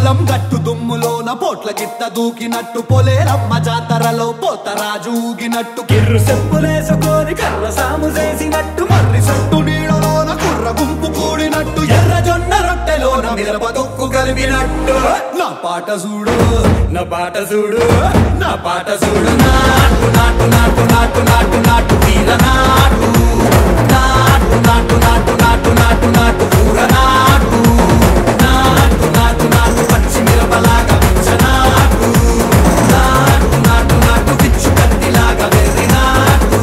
పొలం గట్టు దుమ్ములోన పోట్ల గిత్త దూకినట్టు పొలేరమ్మ జాతరలో పోతరాజు ఊగినట్టు కిర్రు చెప్పులేసుకొని కర్ర సాము చేసినట్టు మర్రి సట్టు నీడలోన కుర్ర గుంపు కూడినట్టు ఎర్ర జొన్న రొట్టెలోన మిరప దొక్కు కలిపినట్టు నా పాట చూడు నా పాట చూడు నా పాట చూడు నాటు నాటు నాటు నాటు నాటు నాటు తీర నాటు నాటు నాటు నాటు నాటు నాటు నాటు కూర నాటు నాటు నాటు నాటు పచ్చి మిరపలాగా పిచ్చ నాటు నాటు నాటు నాటు పిచ్చు కత్తిలాగా వెర్రి నాటు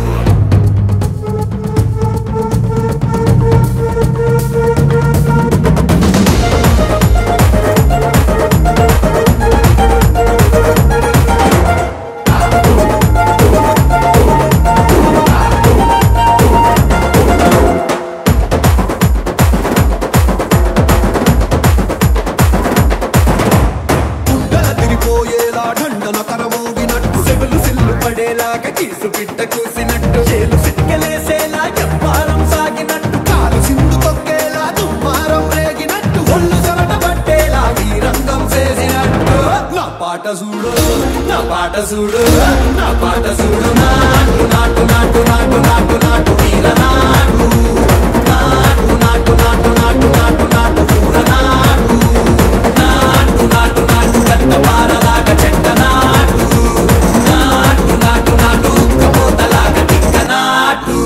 గుండెల తిరిపోయేలా ఢండన కరమోగినట్టు సెవులు సిల్లు పడేలాగా కీసు పిట్ట కూసినట్టు చేలు సిక్కలేసేలా ఎప్పారం సాగినట్టు కాలు సింధు తొక్కేలా దుమ్మారం రేగినట్టు ఒళ్ళు చెమట పట్టేలా ఈ రంగం చేసినట్టు నా పాట చూడు నా పాట చూడు నా పాట చూడు నాటు నాటు నాటు నాటు నాటు నాటు వీర నాటు నాటు నాటు నాటు నాటు నాటు నాటు కూర నాటు నాటు నాటు నాటు కట్ట పారలాగా చెట్ట నాటు నాటు నాటు నాటు ఉక్కపోతలాగా టిక్క నాటు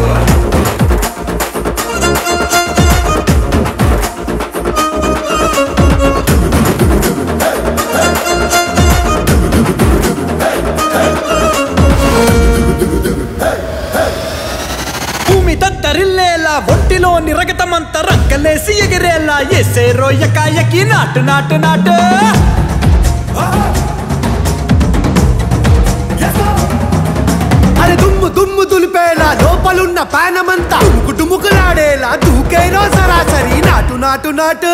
భూమి దద్దరిల్లేలా ఒంటిలోని రగతమంత రక్కలేసి ఎగిరేలా ఎసే రోయకాయకి నాటు నాటు నాటు అరే దుమ్ము దుమ్ము దులిపేలా లోపలున్న పానమంతా డుముకు డుముకులాడేలా దూకేనో సరాసరి నాటు నాటు నాటు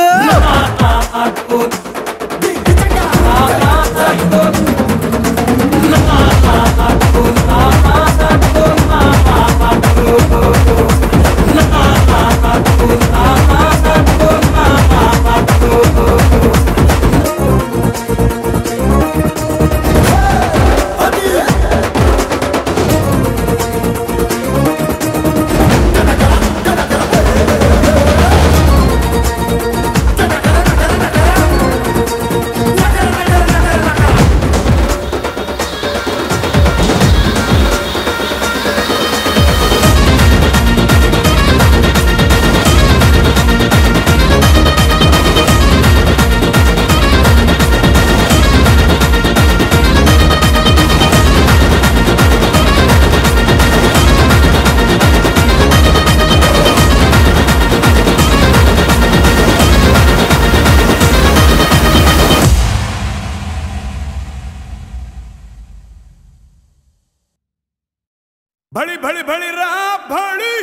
भड़ी भड़ी भड़ी रहा भड़ी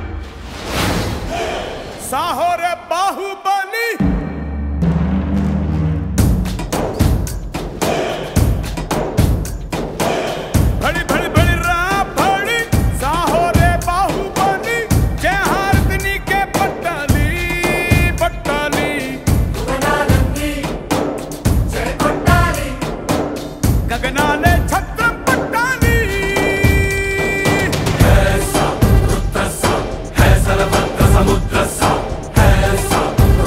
साहो रे बाहुबली भड़ी भड़ी भड़ी रहा भड़ी साहो रे बाहुबली जय हारदिनी के पट्टाली पट्टाली गगनाने छत्र पट्टाली है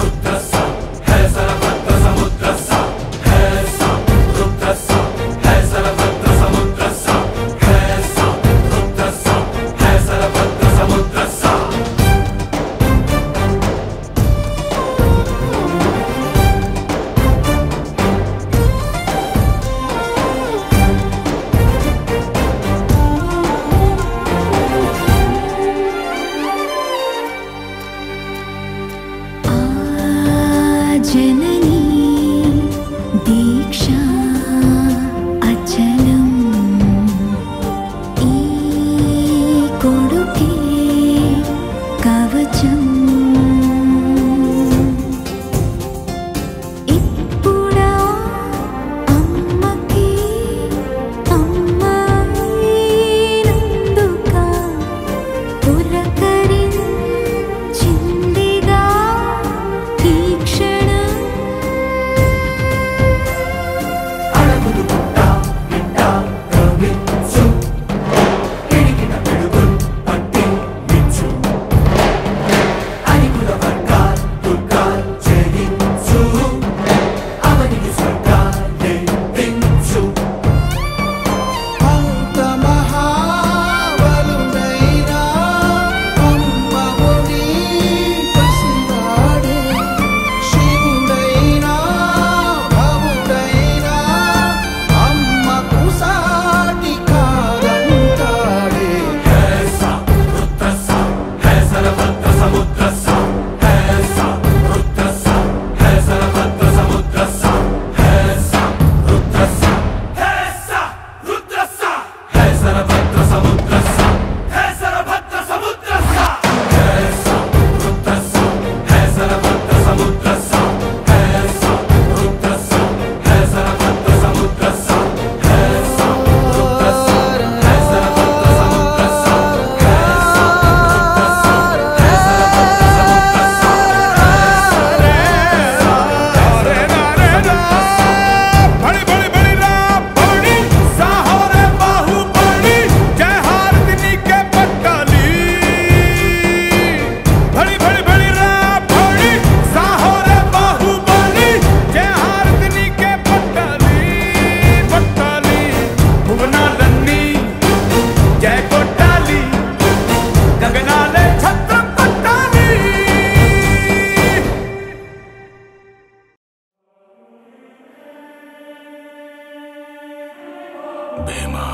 భీమా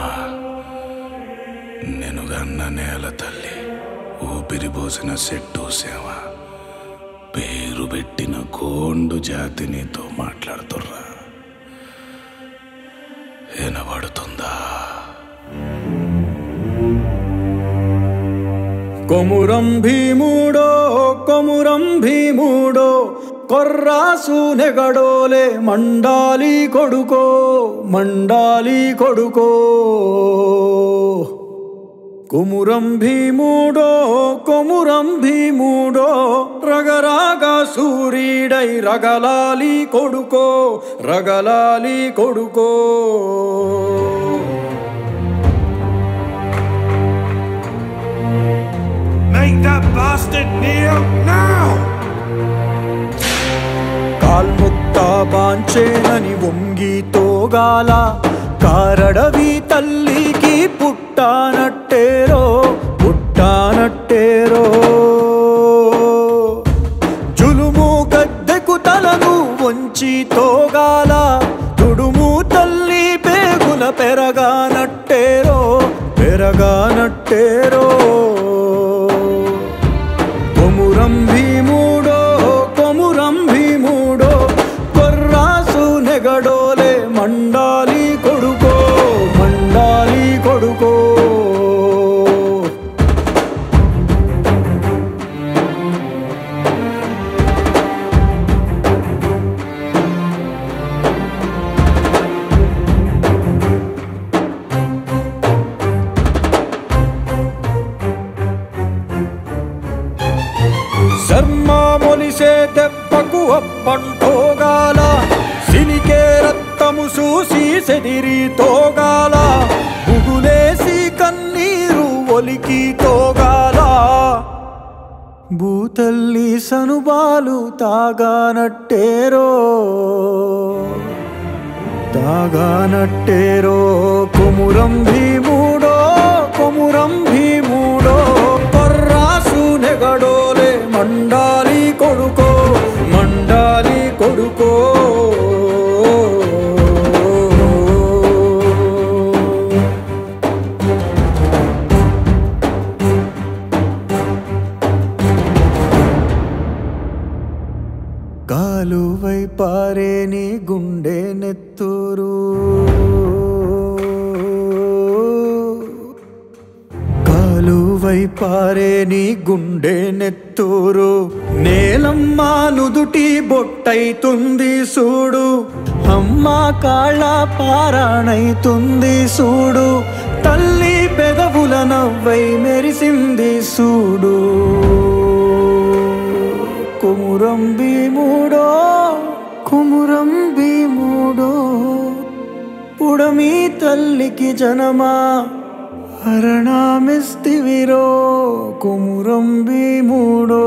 నెనుగన్న నేల తల్లి ఊపిరి పోసిన సెట్టు సేవ పేరు పెట్టిన కోండు జాతి నీతో మాట్లాడుతుర్రా వినబడుతుందా కొమురం భీముడో కొమురం భీముడో కొర్రాసు నెగడోలే మండాలి కొడుకో మండాలి కొడుకో కుమురం భీముడో కొమురం భీముడో రగరాగా సూర్యుడై రగలాలి కొడుకో రగలాలి కొడుకో Make that bastard kneel now! కాల్ముక్తా బాంచేనని వంగి తోగాల కారడవి తల్లికి పుట్టానట్టేరో పుట్టానట్టేరో జులుము గద్దెకు తలను వంచి తోగాల తుడుము తల్లి పేగుల పెరగానట్టేరో పెరగానట్టేరో కొమురం భీముడో కొమురం భీముడో కొర్రాసు నెగడోలే మండాలి కొడుకో మండాలి కొడుకో శర్మ మొలిసే దెబ్బకు అప్పంటోగాల సిలికే రక్తము చూసి సెదిరి తోగాల బుగులేసి కన్నీరు ఒలికి తోగాల భూతల్లి సనుబాలు తాగానట్టేరో తాగానట్టేరో కొమురం భీముడో కొమురం భీముడో కొర్రాసు నెగడోలే మండాలి కొడుకో మండాలి కొడుకో కాలువై పారే నీ గుండె నెత్తూరు కాలువై పారే నీ గుండె నెత్తూరు నేలమ్మా నుదుటి బొట్టైతుంది సూడు అమ్మ కాళ్ళ పారాణైతుంది సూడు తల్లి పెదవుల నవ్వై మెరిసింది సూడు కుమురం భీముడో కుమురం భీముడో పుడమి తల్లికి జనమా హరణామిస్తివిరో కుమురం భీముడో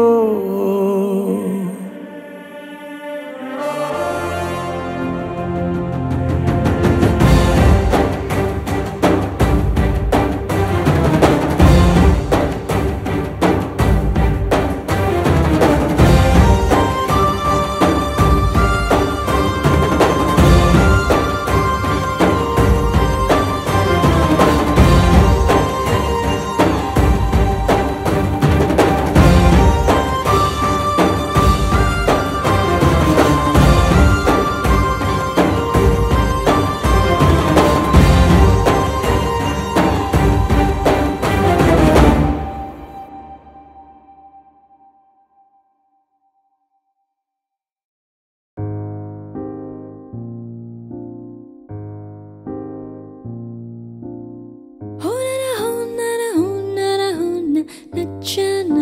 హోనర హోనర హోనర హోన నచ్చన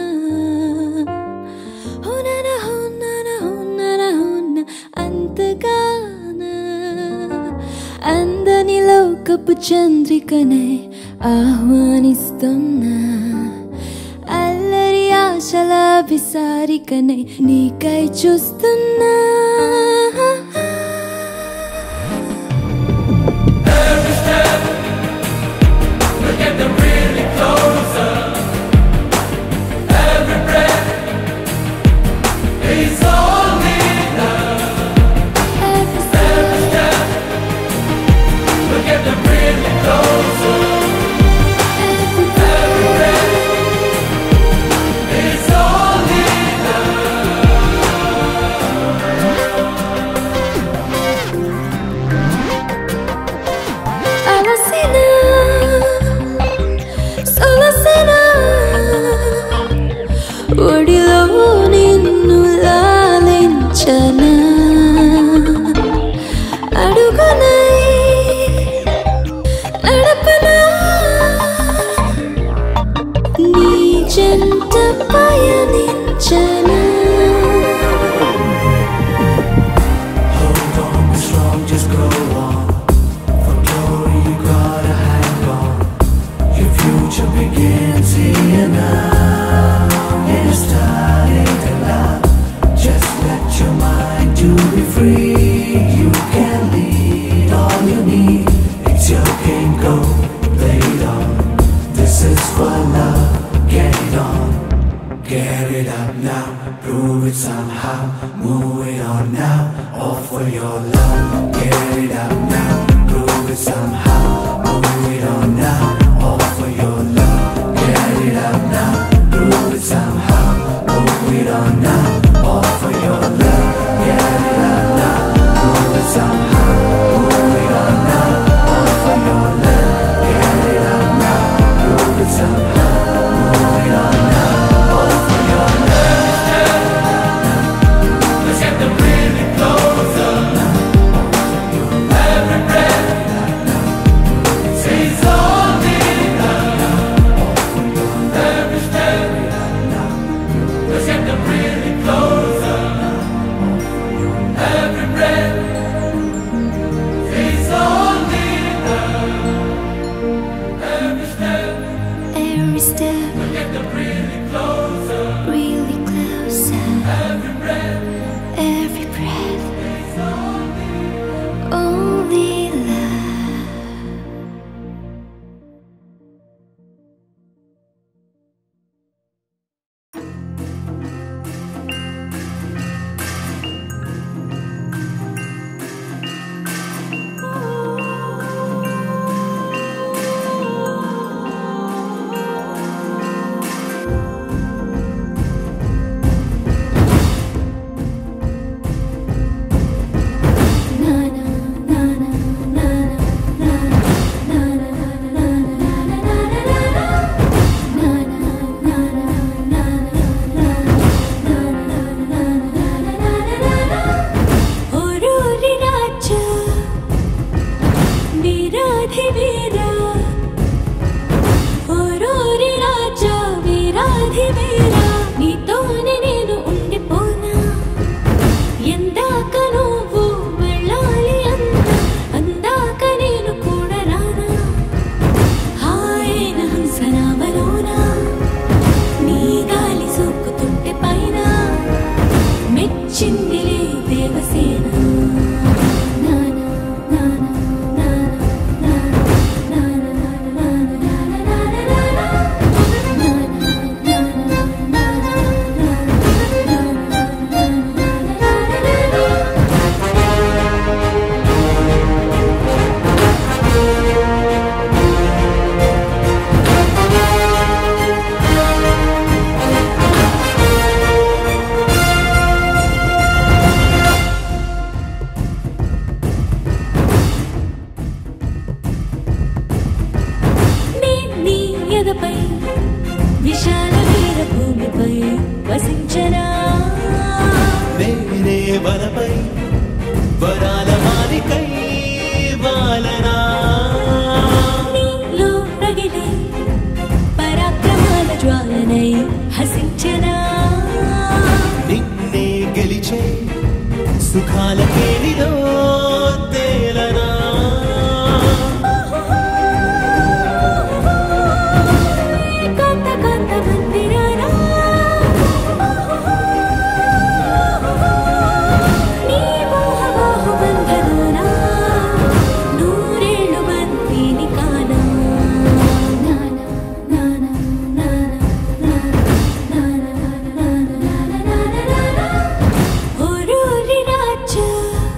హోనర హోనర హోనర హోన అంతగాన అందని లోకపు చంద్రికనే ఆహ్వానిస్తున్నా అల్లరి ఆశల విసారికనే నీకై చూస్తున్నా Every step somehow. Move it on now. Offer your love. Get it up now. Prove it somehow. Move it on now. Offer your love. Get it up now. Prove it somehow. Move it on now. Offer your love. Get it up now. Prove it somehow. Move it on now. Offer your love. Get it up now. Prove it somehow. Move it on now. Offer your love. Every step, really closer. Every breath, every breath, only love. నీతోనే నేను ఉండిపోనా ఎందాక నువ్వు వెళ్ళాలి అంత అందాక నేను కూడా రానా హాయన హంసనామలోనా నీ గాలి సోకుతుంటే పైన మెచ్చిందిలే దేవసేన నానా నానా నానా నానా నానా నానా నానా నీ నీ ఎదపై విశాల వీర భూమిపై వసించనా నేనే వరపై వరాల మాలికై వాలనా నీలో రగిలే పరాక్రమాల జ్వాలనై హసించనా నిన్నే గెలిచే సుఖాల కేలిలో తేలనా కాంత కాంత మందిరానా నీ మోహ మోహ బంధనానా నూరేళ్ళు బంతిని కానా నానా నానా నానా నానా నానా నానా నానా ఓరోరి రాజా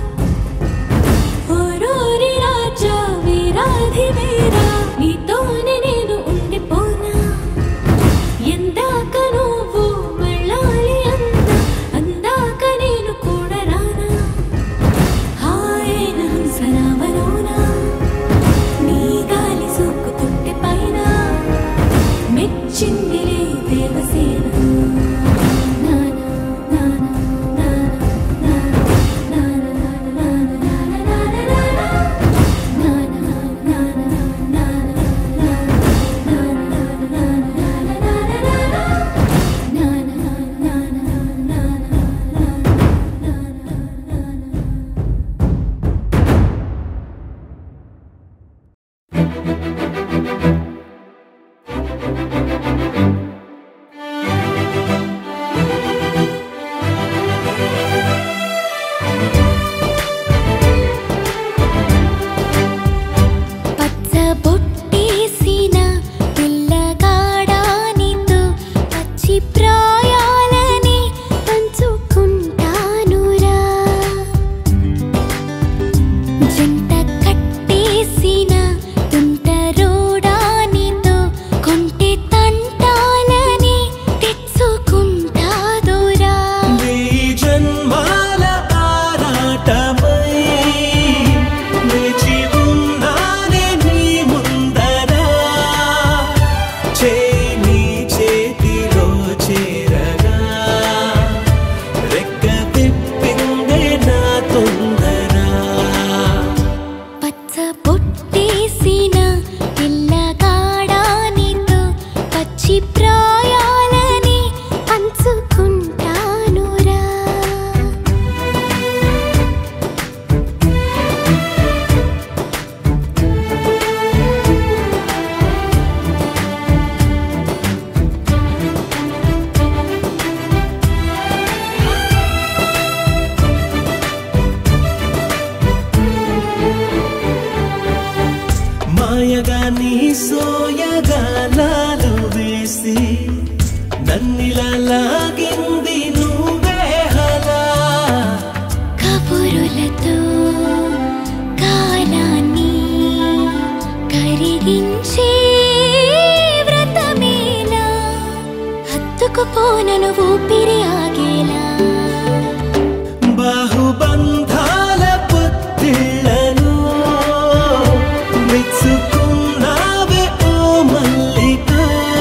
ఓరోరి రాజా వీరాధి వీరా నీతోనే నేను ఉండిపోనా ఎందాక నువ్వు వెళ్ళాలి అంత అందాక నేను కూడా రానా హాయన హంసనామలోనా నీ గాలి సోకుతుంటే పైన మెచ్చిందిలే దేవసేన నానా నానా నానా నానా పచ్చ బొట్టేసిన పిల్లగాడానితో పచ్చి ప్రాయాలని పంచుకున్న బొట్టేసిన పిల్లగాడానితో పచ్చి ప్రాయాలని పంచుకుంటానురా మాయగా నీ సోయగాలాలు వేసి నన్నిలా లాగింది నువ్వే హలా కబురులతో కాలాన్ని కరిగించే వ్రతమేలా హత్తుకుపోనను ఊపిరి ఆగేలా బాహుబంధాల పొత్తిళ్లను మెచ్చుకున్నావే ఓ మల్లిక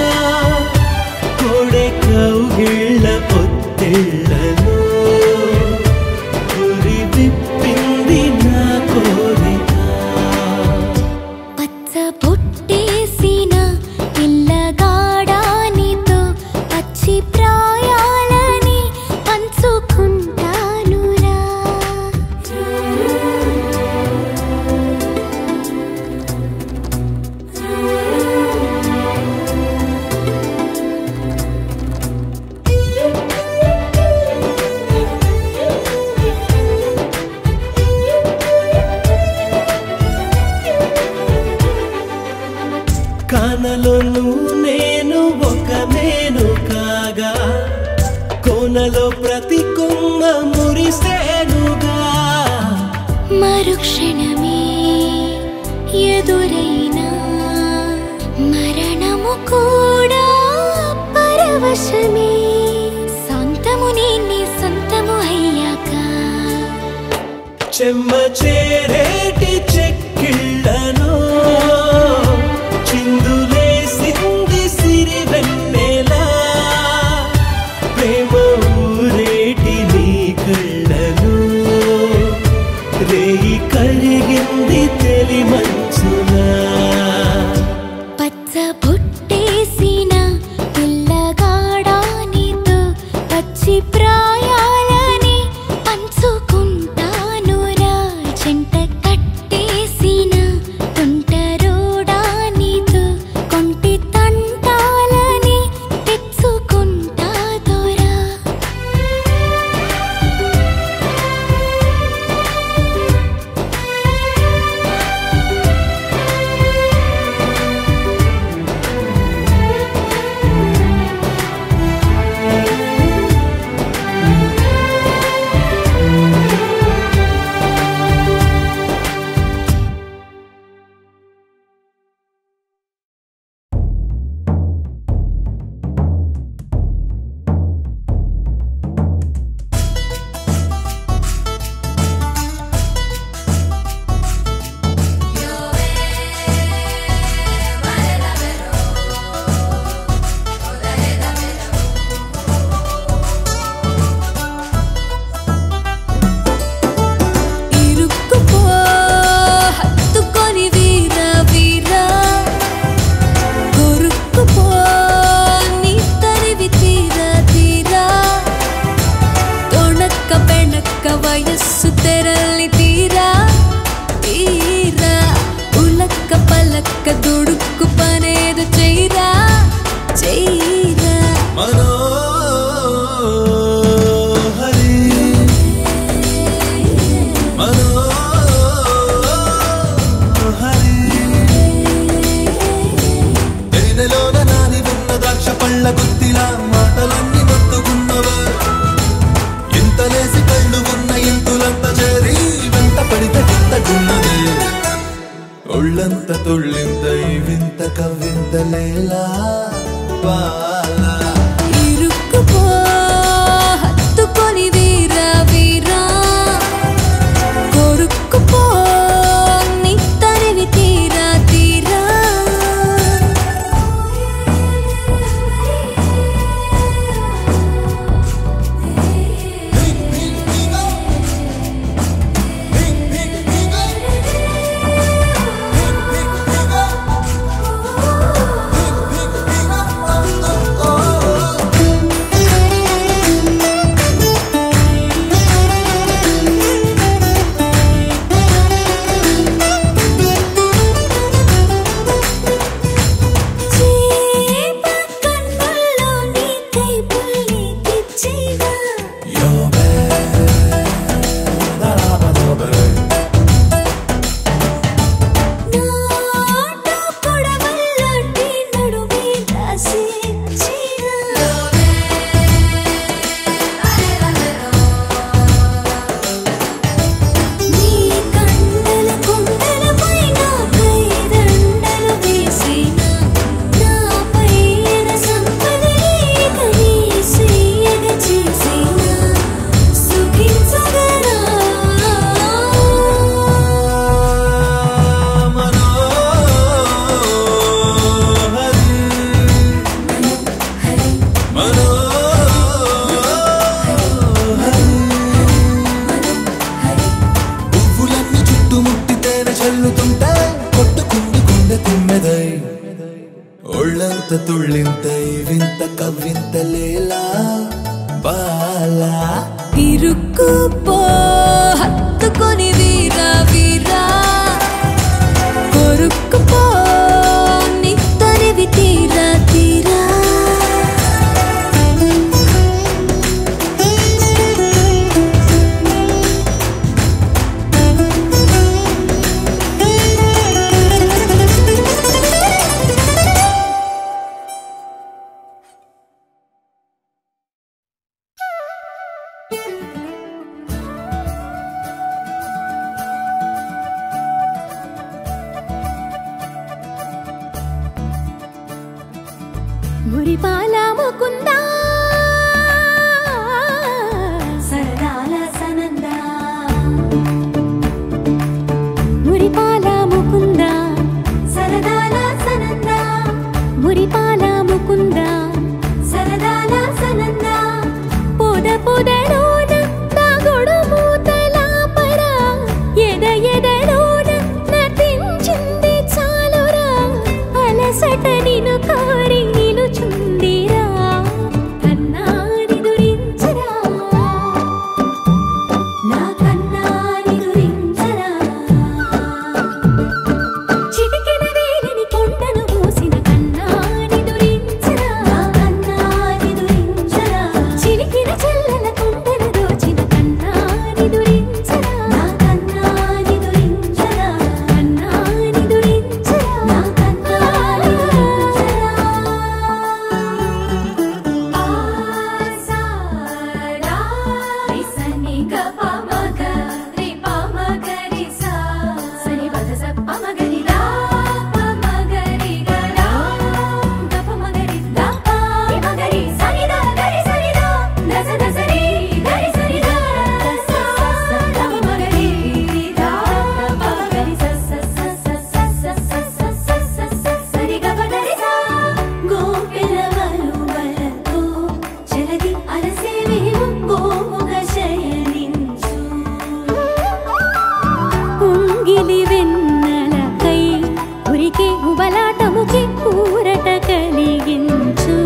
కొడే కౌగిళ్ళ పొత్తిళ్లను ఉరి విప్పింది నా కోరిక పచ్చ బొట్టేసిన పిల్లగాడానితో పచ్చి ప్రాయాలని పంచుకుంటానురా కానలోను నేను ఒక నేను కాగా కోనలో ప్రతి కొమ్మ మురిసేనుగా మరుక్షణమే ఎదురైనా మరణము కూడా పరవశమే సొంతము నీ సొంతము అయ్యాక చెమ్మ చేరేటి చెక్కిళ్ళను చిందులేసింది సిరి వెన్నెలా ప్రేమ ఊరేటి నీ కళ్ళను రేయి కరిగింది తెలి మంచునా పచ్చ బుట్టేసిన పిల్లగాడానితో పచ్చి ప్రాయాలని పంచుకుంటానురా చెంట కట్టేసిన తుంటరోడానితో కొంటి తంటాలని తెచ్చుకుంటా దొరా ఇరుక్కుపో హత్తుకొని వీర వీర కొరుక్కుపో నీ తరివి తీర తీర తొణక్క పెణక్క వయస్సు తెరలి తీరా తీరా ఉలక్క పలక్క దుడుక్కు పనేదు చెయ్యరా చెయ్యరా మనోహరి మనోహరి తేనెలోన నాని ఉన్న ద్రాక్ష పళ్ళ గుత్తిలా మాటలన్నీ మత్తుకున్నవా ఇంతలేసి కళ్ళు ఉన్న ఇంతులంత చేరి వెంట పడితే వింతకున్నది ఒళ్ళంత తుళ్ళింత ఈ వింత కవ్వింత లేలా బాలా ఇరుక్కుపో హత్తుకొని వీర వీర కొరుక్కుపో నీ తరివి తీరా తీరా Hey, hey, hey, hey. వింత తుళ్ళింత ఈ వింత కవ్వింత లేలా బాలా ఇరుక్కుపో హత్తుకొని వీరా వీరా కొరుక్కుపో నిత్తరివి తీరా తీరా మురిపాల ముకుందా సరదాల సనందా మురిపాల ముకుందా సరదాల సనందా మురిపాల ముకుందా సరదాల సనందా పొద పొదలోన దాగుడు మూతలాపరా ఎద ఎదలోన నటించింది చాలురా అలసట నిను కోరి నిలుచుందిరా కన్నాని దురించరా నా కన్నాని దురించరా చిటికెన వేలిని కొండను మూసిన కన్నాని దురించరా నా కన్నాని దురించరా చిలికిన చెల్లెల కొండను దోచిన కన్నాని దురించరా నా కన్నాని దురించరా కన్నాని దురించరా నా కన్నాని దురించరా ఆసారా రిసని గప మగ రి ప మగ రి సా సని పద స ప మగ రి రా ప మగ రి గ రా గప మగ రి దా ప రి మగ రి సని దా గ రి సని దా దస దస రి గ రి సని దా స స స ద ప మగ రి రి దా ప మగ రి స స స స స స స స స స స సరి గ ప ద రి సా గోపిలవలు వలతో చెలగి అలసేవేమో గోముగ శయనించు ఉంగిలి వెన్నెలకై ఉరికి ఉబలాటముకి కూరట కలిగించు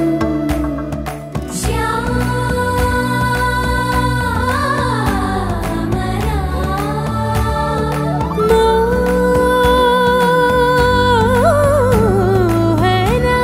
మోహనా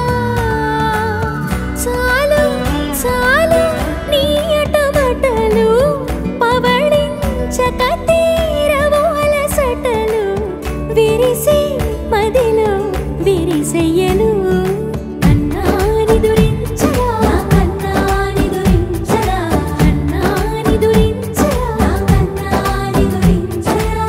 చాలు చాలు నీ అటమటలు పవళించక తీరవు అలసటలు విరిసి మదిలో విరిసెయ్యలు కన్నాని దురించరా కన్నాని దురించరా కన్నాని దురించరా కన్నాని దురించరా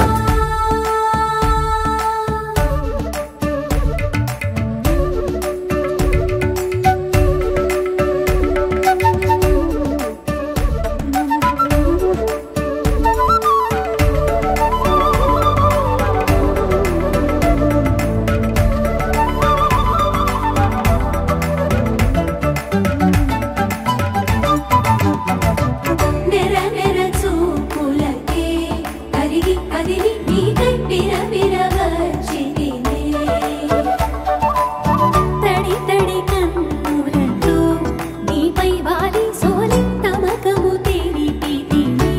నెర నెర చూపులకే కరిగి కదిలి నీకై పిర పిర వచ్చితినే తడి తడి కన్నులతో నీపై వాలి సోలి తమకము తెలిపితినే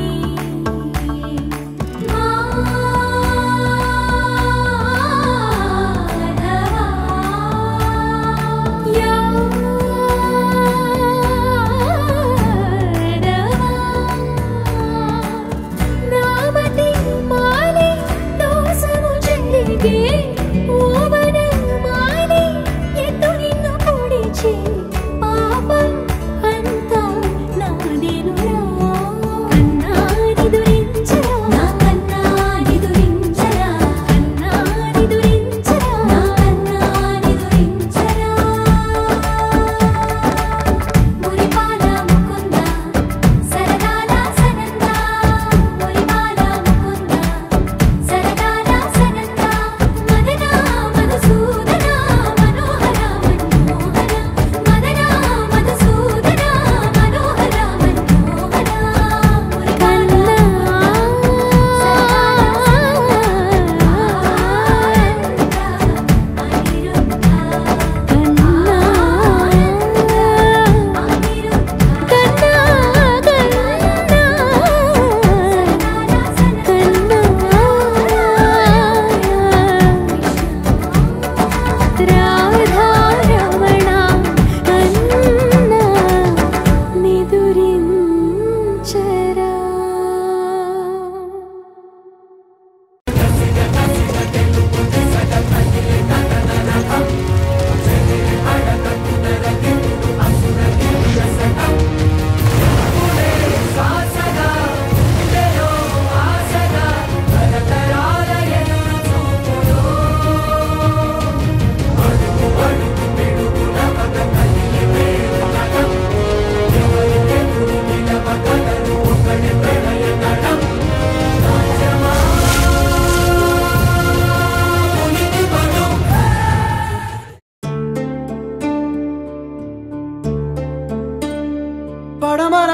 నామతి మాలి దోసము చెల్లిగే ఓవన మాలి ఎత్తు నిన్ను పొడిచి పాపం అంతా నాదేనురా కన్నాని దురించరా నా కన్నాని దురించరా కన్నాని దురించరా నా కన్నాని దురించరా మురిపాల ముకుంద సరదాల సనంద మురిపాల ముకుంద సరదాల సనంద మదన మనసు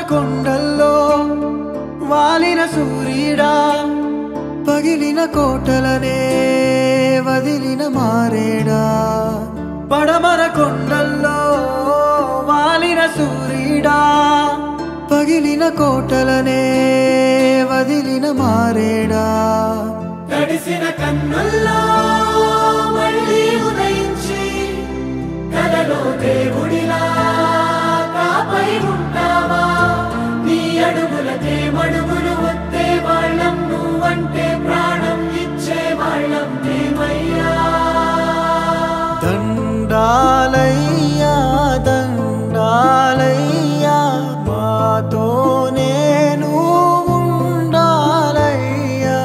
కొండల్లో వాలిన సూర్యుడా పగిలిన కోటలనే వదిలిన మారేడా పడమర కొండల్లో వాలిన సూర్యుడా పగిలిన కోటలనే వదిలిన మారేడా తడిసిన కన్నుల్లో మళ్ళీ ఉదయించి కలలో దేవుడిలా కాపై ఉంటావా నీ అడుగులకే మడుగులు వస్తే వాళ్ళం నువ్వంటే ప్రాణం ఇచ్చే వాళ్ళం మేమయ్యా దండాలయ్యా దండాలయ్యా మాతో నేను ఉండాలయ్యా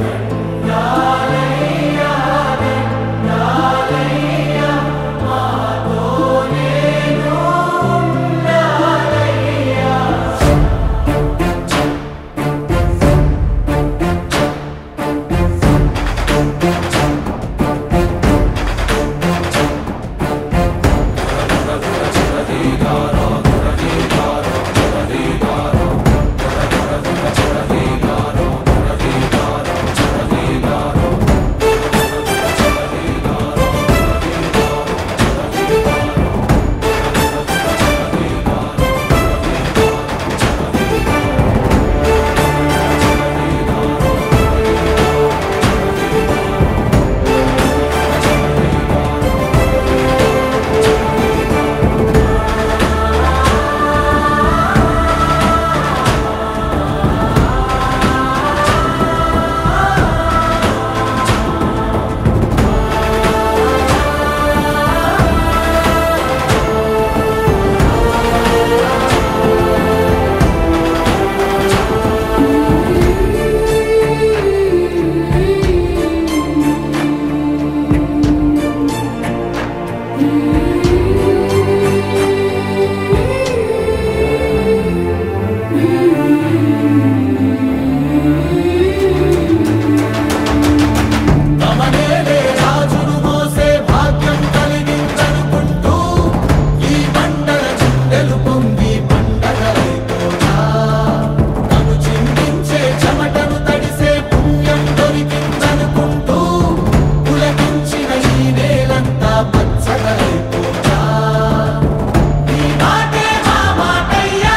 తమనేలే రాజును మోసే భాగ్యం కలిగిందనుకుంటూ ఈ మండల చుట్టెలు పొంగి పండగలైపోతా తను చిందించే చెమటను తడిసే పుణ్యం దొరికిందనుకుంటూ పులకించిన ఈ నేలంతా పచ్చగలైపోతా నీ మాటే మా మాటయ్యా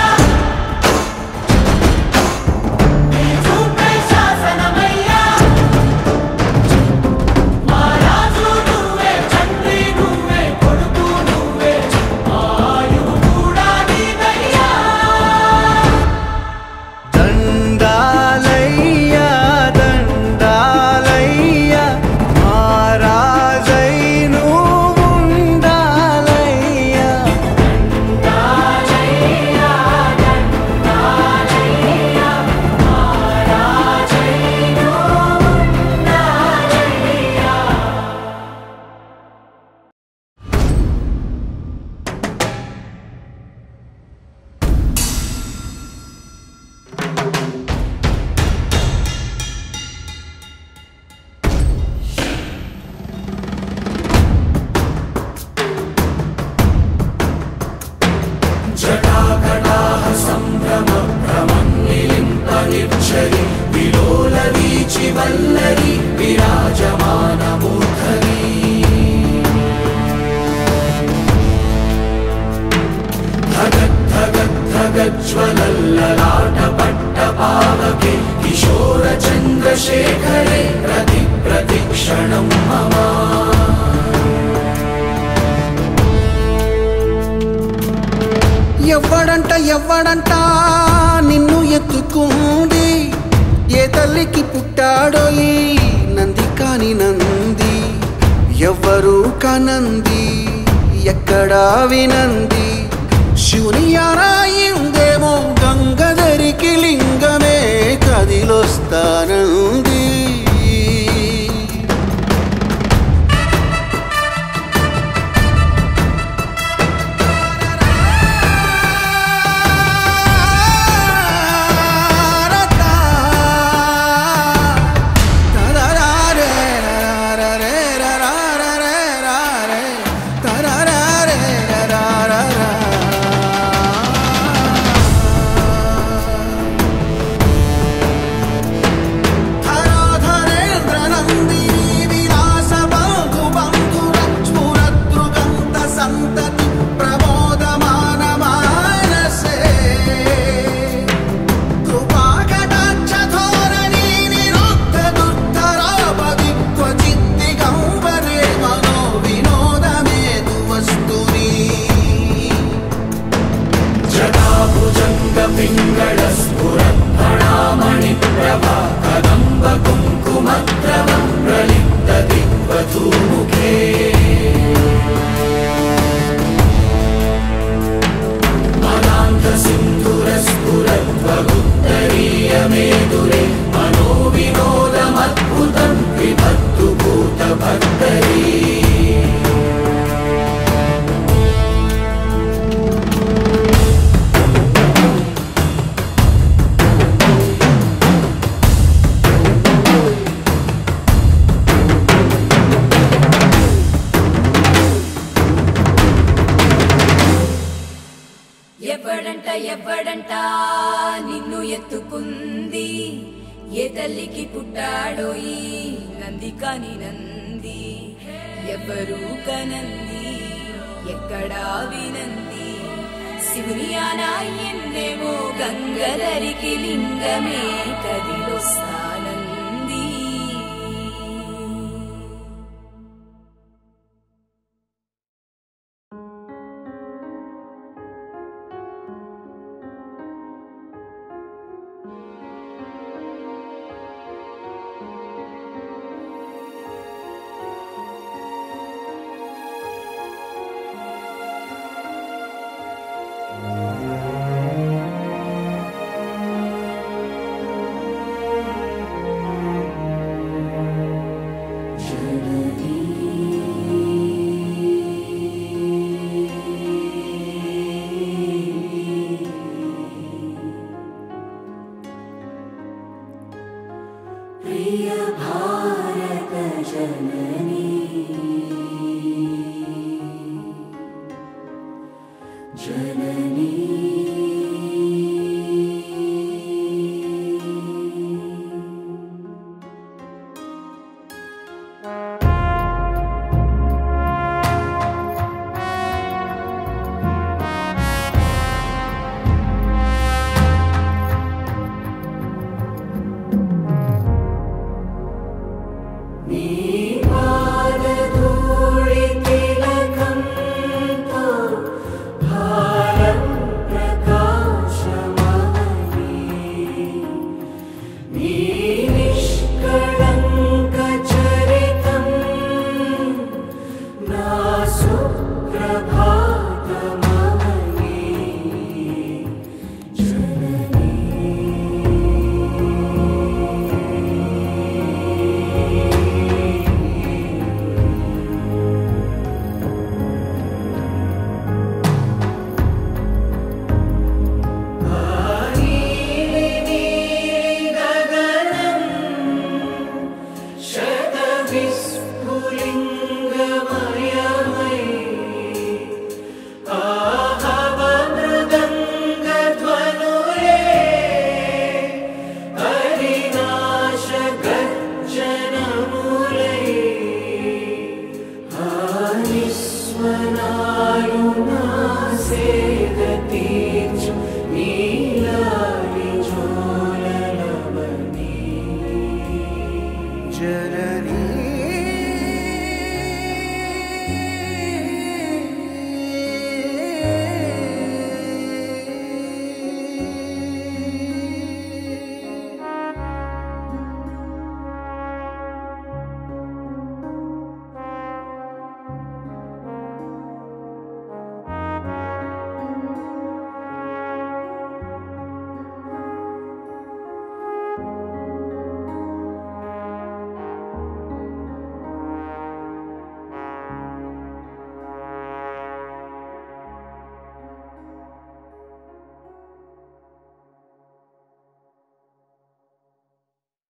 నీ చూపే శాసనమయ్యా మా రాజు నువ్వే తండ్రి నువ్వే కొడుకు నువ్వే ఆయువు కూడా నీదయ్యా దండాలయ్యా దండాలయ్యా మహారాజై నువ్వు ఉండాలయ్యా జటాకటాహ సంభ్రమ భ్రమన్నిలింప నిర్జరి విలోల వీచి వల్లరి విరాజమాన మూర్ధని ధగద్ధగద్ధగజ్వలల్లలాట పట్ట పావకే కిశోర చంద్రశేఖరే ప్రతి ప్రతిక్షణం మమ ఎవ్వడంట ఎవ్వడంట నిన్ను ఎత్తుకుంది ఏ తల్లికి పుట్టాడో ఈ నంది కాని నంది ఎవ్వరు కనంది ఎక్కడా వినంది శివుని ఆరాయిందేమో గంగధరికి లింగమే కదిలొస్తానంది ఎవ్వడంట నిన్ను ఎత్తుకుంది ఏ తల్లికి పుట్టాడో ఈ నంది కాని నంది ఎవ్వరూ కనంది ఎక్కడా వినంది శివుని ఆనా ఎన్నేమో గంగధరికి లింగమే కదిలొస్తా